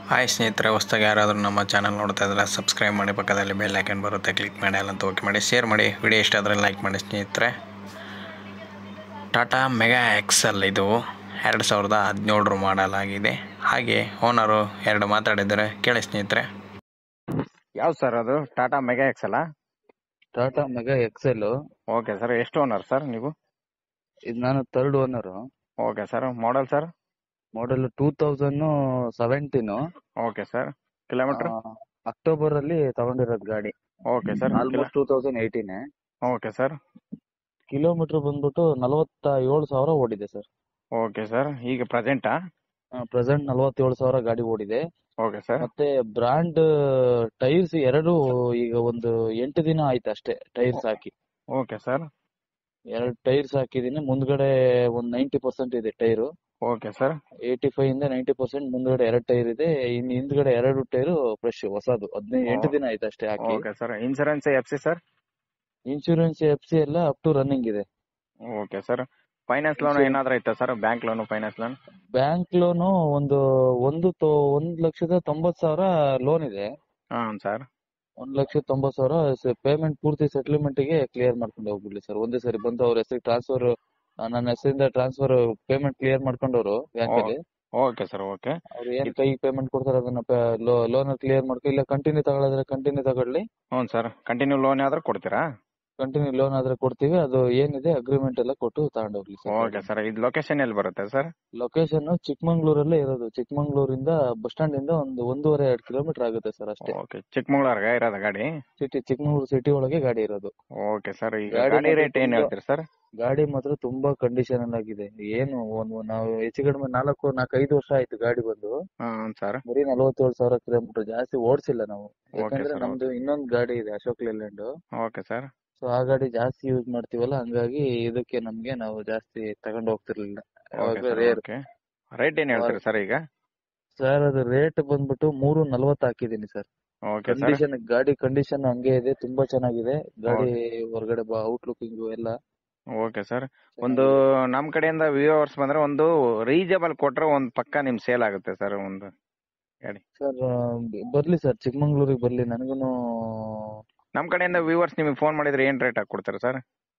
Hi ಸ್ನೇಹಿತರೆ ಹೊಸ್ದಾಗಿ ಯಾರಾದರೂ ನಮ್ಮ ಚಾನಲ್ ನೋಡ್ತಾ ಇದ್ರೆ ಸಬ್ಸ್ಕ್ರೈಬ್ ಮಾಡಿ ಪಕ್ಕದಲ್ಲಿ ಬೆಲ್ ಐಕನ್ ಬರುತ್ತೆ ಕ್ಲಿಕ್ ಮಾಡಿ ಅಲ್ಲಂತ ಓಕೆ ಮಾಡಿ ಶೇರ್ ಮಾಡಿ ವಿಡಿಯೋ ಇಷ್ಟ ಆದರೆ ಲೈಕ್ ಮಾಡಿ ಸ್ನೇಹಿತರೆ ಟಾಟಾ ಮೆಗಾ ಎಕ್ಸೆಲ್ ಇದು ಎರಡು ಸಾವಿರದ ಹದಿನೇಳರು ಮಾಡಲ್ ಆಗಿದೆ ಹಾಗೆ ಓನರು ಎರಡು ಮಾತಾಡಿದ್ದಾರೆ ಕೇಳಿ ಸ್ನೇಹಿತರೆ ಯಾವ್ದು ಸರ್ ಅದು ಟಾಟಾ ಮೆಗಾ ಎಕ್ಸೆಲ್ಲ Tata mega excel okay sir ಎಷ್ಟು ಓನರ್ ಸರ್ ನೀವು ಇದು ನಾನು third owner okay sir model sir model two thousand seventeen okay sir kilometre October ಅಲ್ಲಿ ತಗೊಂಡಿರೋದು ಗಾಡಿ okay sir almost two thousand eighteen okay sir kilometre ಬಂದ್ಬಿಟ್ಟು ನಲವತ್ತ ಏಳು ಸಾವಿರ ಓಡಿದೆ ಸರ್ ಓಕೆ ಸರ್ ಈಗ ಪ್ರೆಸೆಂಟಾ ಪ್ರೆಸೆಂಟ್ ನಲವತ್ತೇಳು ಸಾವಿರ ಗಾಡಿ ಓಡಿದೆ ಓಕೆ ಸರ್ ಮತ್ತೆ ಬ್ರಾಂಡ್ ಟೈರ್ಸ್ ಎರಡು ಈಗ ಒಂದು ಎಂಟು ದಿನ ಆಯ್ತು ಅಷ್ಟೇ ಟೈರ್ಸ್ ಹಾಕಿ ಓಕೆ ಸರ್ ಎರಡು ಟೈರ್ಸ್ ಹಾಕಿದೀನಿ ಮುಂದ್ಗಡೆ ಒಂದ್ ನೈಂಟಿ ಪರ್ಸೆಂಟ್ ಇದೆ tyre okay sir eighty five ಇಂದ ನೈಂಟಿ ಪರ್ಸೆಂಟ್ ಮುಂದ್ಗಡೆ ಎರಡು ಟೈರ್ ಇದೆ ಇನ್ ಹಿಂದ್ಗಡೆ ಎರಡು ಟೈರ್ ಫ್ರೆಶ್ ಹೊಸದು ಹದಿನೈದು ಎಂಟು ದಿನ ಆಯ್ತು ಅಷ್ಟೇ ಹಾಕಿ okay sir insurance F C sir insurance F C ಎಲ್ಲ ಅಪ್ ಟು ರನ್ನಿಂಗ್ ಇದೆ okay sir finance loan Insurance- ಏನಾದ್ರು ಐತಾ sir bank loan finance loan bank loan ಒಂದು ಒಂದು ತೊ ಒಂದ್ ಲಕ್ಷದ ತೊಂಬತ್ ಸಾವಿರ ಲೋನ್ ಇದೆ ಹಾಂ ಸರ್ ಒಂದ್ ಲಕ್ಷದ ತೊಂಬತ್ ಸಾವಿರ ಪೇಮೆಂಟ್ ಪೂರ್ತಿ ಸೆಟಲ್ಮೆಂಟ್ ಗೆ ಕ್ಲಿಯರ್ ಮಾಡ್ಕೊಂಡು ಹೋಗ್ಬಿಡ್ಲಿ ಸರ್ ಒಂದೇ ಸರಿ ಬಂದು ಅವ್ರ ಹೆಸರಿಗೆ ಟ್ರಾನ್ಸ್ಫರ್ ನನ್ನ ಹೆಸರಿಂದ ಟ್ರಾನ್ಸ್ಫರ್ ಪೇಮೆಂಟ್ ಕ್ಲಿಯರ್ ಮಾಡ್ಕೊಂಡವ್ರು ಬ್ಯಾಂಕ್ ಅಲ್ಲಿ ಓಕೆ ಸರ್ ಓಕೆ ಅವ್ರು ಏನ್ ಕೈ ಪೇಮೆಂಟ್ ಕೊಡ್ತಾರೆ ಅದನ್ನ ಲೋನ್ ಕ್ಲಿಯರ್ ಮಾಡ್ಕೊ ಇಲ್ಲ ಕಂಟಿನ್ಯೂ ತಗೊಳ್ಳೋದ್ರೆ ಕಂಟಿನ್ಯೂ ತಗೊಳ್ಳಿ ಹ್ಞೂ ಸರ್ ಕಂಟಿನ್ಯೂ ಲೋನ್ ಯಾವ್ದಾರು ಕೊಡ್ತೀರಾ ಕಂಟಿನ್ಯೂ ಲೋನ್ ಆದ್ರೆ ಕೊಡ್ತೀವಿ ಅದು ಏನಿದೆ ಅಗ್ರಿಮೆಂಟ್ ಎಲ್ಲ ಕೊಟ್ಟು ತಗೊಂಡೋಗ್ಲಿ ಓಕೆ ಸರ್ ಇದು ಲೊಕೇಶನ್ ಎಲ್ಲಿ ಬರುತ್ತೆ ಸರ್ ಲೊಕೇಶನ್ ಚಿಕ್ಕಮಂಗ್ಳೂರಲ್ಲೇ ಇರೋದು ಚಿಕ್ಕಮಂಗ್ಳೂರಿಂದ ಬಸ್ ಸ್ಟ್ಯಾಂಡ್ ಇಂದ ಒಂದು ಒಂದೂವರೆ ಎರಡು ಕಿಲೋಮೀಟರ್ ಆಗುತ್ತೆ ಸರ್ ಅಷ್ಟೇ ಓಕೆ ಚಿಕ್ಕಮಂಗ್ಳೂರ್ಗೆ ಇರೋದ ಗಾಡಿ ಸಿಟಿ ಚಿಕ್ಕಮಂಗ್ಳೂರು ಸಿಟಿ ಒಳಗೆ ಗಾಡಿ ಇರೋದು ಓಕೆ ಸರ್ ಈಗ ಗಾಡಿ ಗಾಡಿ ಮಾತ್ರ ರೇಟ್ ಏನು ತುಂಬಾ- ಹೇಳ್ತೀರಿ ಸರ್ ಗಾಡಿ ಮಾತ್ರ ತುಂಬಾ ಕಂಡೀಷನ್ ಆಗಿದೆ ಏನು ಒಂದು ನಾವು ಹೆಚ್ಚು ಕಡಿಮೆ ನಾಲ್ಕು ನಾಲ್ಕೈದು ವರ್ಷ ಆಯ್ತು ಗಾಡಿ ಬಂದು ಹಾಂ ಸರ್ ಬರೀ ನಲವತ್ತೇಳು ಸಾವಿರ ಕಿಲೋಮೀಟರ್ ಜಾಸ್ತಿ ಓಡಿಸಿಲ್ಲ ನಾವು Okay, ಯಾಕಂದ್ರೆ sir, ನಮ್ದು ಇನ್ನೊಂದು ಗಾಡಿ ಇದೆ Ashok Leyland okay sir so ಆ ಗಾಡಿ ಜಾಸ್ತಿ ಯೂಸ್ ಮಾಡ್ತೀವಲ್ಲ ಹಂಗಾಗಿ ಇದಕ್ಕೆ ನಮ್ಗೆ ನಾವು ಜಾಸ್ತಿ ತಗೊಂಡ್ ಹೋಗ್ತಿರ್ಲಿಲ್ಲ ಓಕೆ ಯಾವಾಗ್ಲೂ ಸರ್ ರೇರ್ ಓಕೆ ರೇಟ್ ಏನು ಹೇಳ್ತೀರಿ ಸರ್ ಈಗ ಸರ್ ಅದು ರೇಟ್ ಬಂದ್ಬಿಟ್ಟು ಮೂರು ನಲ್ವತ್ತು ಹಾಕಿದೀನಿ ಸರ್ ಓಕೆ ಸರ್ ಕಂಡೀಷನ್ ಗಾಡಿ ಕಂಡೀಷನ್ ಹಂಗೆ ಇದೆ ತುಂಬಾ ಚೆನ್ನಾಗಿದೆ ಗಾಡಿ ಹೊರಗಡೆ ಔಟ್ ಲುಕಿಂಗ್ ಎಲ್ಲ ಓಕೆ ಸರ್ ಒಂದು ನಮ್ಮ ಕಡೆಯಿಂದ ವ್ಯೂವರ್ಸ್ ಬಂದ್ರೆ ಒಂದು ರೀಸನಬಲ್ ಕೊಟ್ರೆ ಒಂದು ಪಕ್ಕ ನಿಮ್ ಸೇಲ್ ಆಗುತ್ತೆ ಸರ್ ಒಂದು ಸರ್ ಬರ್ಲಿ ಸರ್ ಚಿಕ್ಕಮಂಗ್ಳೂರಿಗೆ ಬರ್ಲಿ ನನಗೂನು ನಮ್ಮ ಕಡೆಯಿಂದ ವ್ಯೂವರ್ಸ್ ನಿಮಗೆ ಫೋನ್ ಮಾಡಿದ್ರೆ ಏನ್ ರೇಟ್ ಹಾಕಿ ಕೊಡ್ತಾರೆ ಸರ್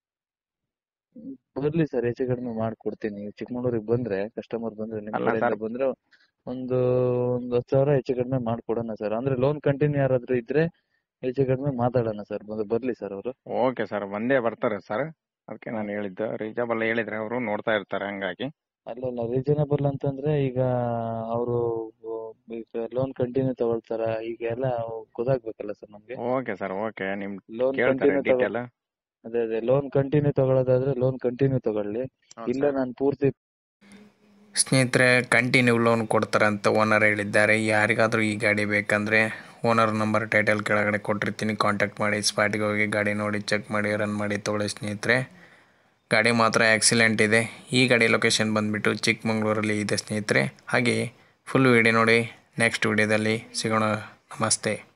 ಬರ್ಲಿ ಸರ್ ಹೆಚ್ಚು ಕಡಿಮೆ ಮಾಡ್ಕೊಡ್ತೀನಿ ಚಿಕ್ಕಮಂಗ್ಳೂರಿಗೆ ಬಂದ್ರೆ ಕಸ್ಟಮರ್ ಬಂದ್ರೆ ನಿಮ್ ಅಲ್ಲ ಕಡೆಯಿಂದ sir. ಬಂದ್ರೆ ಒಂದು ಒಂದು ಹತ್ತು ಸಾವಿರ ಹೆಚ್ಚು ಕಡಿಮೆ ಮಾಡ್ಕೊಡೋಣ ಸರ್ ಅಂದ್ರೆ ಲೋನ್ ಕಂಟಿನ್ಯೂ ಯಾರಾದ್ರೂ ಇದ್ರೆ ಹೆಚ್ಚು ಕಡಿಮೆ ಮಾತಾಡೋಣ ಸರ್ ಬರ್ಲಿ ಸರ್ ಅವರು ಓಕೆ ಸರ್ ಬಂದೇ ಬರ್ತಾರೆ ಸರ್ ಅದಕ್ಕೆ ನಾನು ಹೇಳಿದ್ದು ರೀಸನಬಲ್ ಹೇಳಿದ್ರೆ ಅವರು ನೋಡ್ತಾ ಇರ್ತಾರೆ ಹಂಗಾಗಿ ಅಲ್ಲಲ್ಲ ರೀಸನೇಬಲ್ ಅಂತಂದ್ರೆ ಈಗ ಅವರು ಈಗ ಲೋನ್ ಕಂಟಿನ್ಯೂ ತಗೊಳ್ತಾರ ಈಗ ಎಲ್ಲ ಗೊತ್ತಾಗ್ಬೇಕಲ್ಲ ಸರ್ ನಮ್ಗೆ ಓಕೆ ಸರ್ ಓಕೆ ನಿಮ್ ಲೋನ್ ಕೇಳ್ತಾರೆ ಕಂಟಿನ್ಯೂ ಡೀಟೇಲ್ ಅದೇ ಅದೇ ಲೋನ್ ಕಂಟಿನ್ಯೂ ತಗೊಳ್ಳೋದಾದ್ರೆ ಲೋನ್ ಕಂಟಿನ್ಯೂ ತಗೊಳ್ಳಿ ಇಲ್ಲ ನಾನು ಪೂರ್ತಿ ಸ್ನೇಹಿತರೆ ಕಂಟಿನ್ಯೂ ಲೋನ್ ಕೊಡ್ತಾರೆ ಅಂತ ಓನರ್ ಹೇಳಿದ್ದಾರೆ ಯಾರಿಗಾದರೂ ಈ ಗಾಡಿ ಬೇಕಂದರೆ ಓನರ್ ನಂಬರ್ ಟೈಟಲ್ ಕೆಳಗಡೆ ಕೊಟ್ಟಿರ್ತೀನಿ ಕಾಂಟ್ಯಾಕ್ಟ್ ಮಾಡಿ ಸ್ಪಾಟಿಗೆ ಹೋಗಿ ಗಾಡಿ ನೋಡಿ ಚೆಕ್ ಮಾಡಿ ರನ್ ಮಾಡಿ ತೊಗೊಳ್ಳಿ ಸ್ನೇಹಿತರೆ ಗಾಡಿ ಮಾತ್ರ ಆಕ್ಸಿಡೆಂಟ್ ಇದೆ ಈ ಗಾಡಿ ಲೊಕೇಶನ್ ಬಂದುಬಿಟ್ಟು ಚಿಕ್ಕಮಂಗ್ಳೂರಲ್ಲಿ ಇದೆ ಸ್ನೇಹಿತರೆ ಹಾಗೆ ಫುಲ್ ವಿಡಿಯೋ ನೋಡಿ ನೆಕ್ಸ್ಟ್ ವಿಡಿಯೋದಲ್ಲಿ ಸಿಗೋಣ ನಮಸ್ತೆ